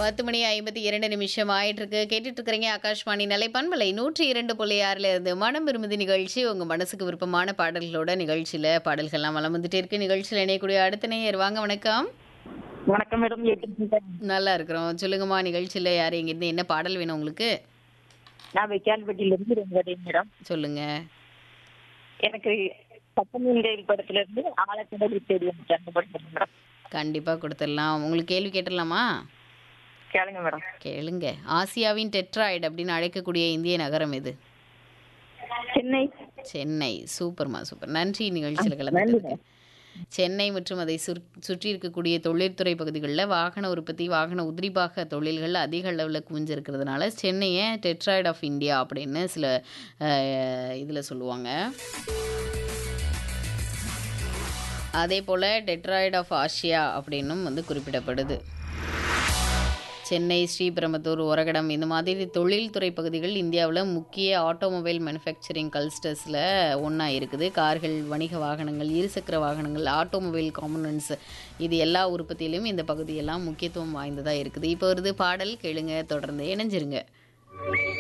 பத்து மணி ஐம்பத்தி இரண்டு நிமிஷம் ஆயிட்டு இருக்கு கேட்டுட்டு இருக்கிறீங்க ஆகாஷ்வாணி நிலை பண்பலை நூற்றி இரண்டு புள்ளி ஆறுல இருந்து மனம் விரும்புதி நிகழ்ச்சி உங்க மனசுக்கு விருப்பமான பாடல்களோட நிகழ்ச்சியில பாடல்கள்லாம் வளம் வந்துட்டே இருக்கு நிகழ்ச்சியில் இணையக்கூடிய அடுத்த நேயர் வாங்க வணக்கம் வணக்கம் மேடம் எப்படி இருக்கீங்க? நல்லா இருக்கிறோம் சொல்லுங்கம்மா நிகழ்ச்சியில யார் இங்கிருந்து என்ன பாடல் வேணும் உங்களுக்கு நான் வெக்கான்பட்டியில இருந்து ரெங்கடை மேடம் சொல்லுங்க எனக்கு பத்தமீன்கையில் படத்துல இருந்து ஆழக்கடல் தெரியும் அந்த படம் மேடம் கண்டிப்பா கொடுத்துடலாம் உங்களுக்கு கேள்வி கேட்டுடலாமா கேளுங்க மேடம் கேளுங்க ஆசியாவின் டெட்ராய்டு அப்படின்னு அழைக்கக்கூடிய இந்திய நகரம் எது சென்னை சென்னை சூப்பர்மா சூப்பர் நன்றி நிகழ்ச்சியில் கலந்துக்கிறதுக்கு சென்னை மற்றும் அதை சுற்- சுற்றி இருக்கக்கூடிய தொழில்துறை பகுதிகளில் வாகன உற்பத்தி வாகன உதிரிபாக தொழில்கள் அதிக அளவில் குவிஞ்சிருக்கிறதுனால சென்னையை டெட்ராய்டு ஆஃப் இந்தியா அப்படின்னு சில இதில் சொல்லுவாங்க அதே போல் டெட்ராய்டு ஆஃப் ஆசியா அப்படின்னும் வந்து குறிப்பிடப்படுது சென்னை ஸ்ரீபெரும்புதூர் ஒரகடம் இந்த மாதிரி தொழில்துறை பகுதிகள் இந்தியாவில் முக்கிய ஆட்டோமொபைல் மேனுஃபேக்சரிங் கல்ஸ்டர்ஸில் ஒன்றா இருக்குது கார்கள் வணிக வாகனங்கள் இருசக்கர வாகனங்கள் ஆட்டோமொபைல் காம்பனன்ட்ஸ் இது எல்லா உற்பத்தியிலும் இந்த பகுதியெல்லாம் முக்கியத்துவம் வாய்ந்ததாக இருக்குது இப்போ வருது பாடல் கேளுங்க தொடர்ந்து இணைஞ்சிருங்க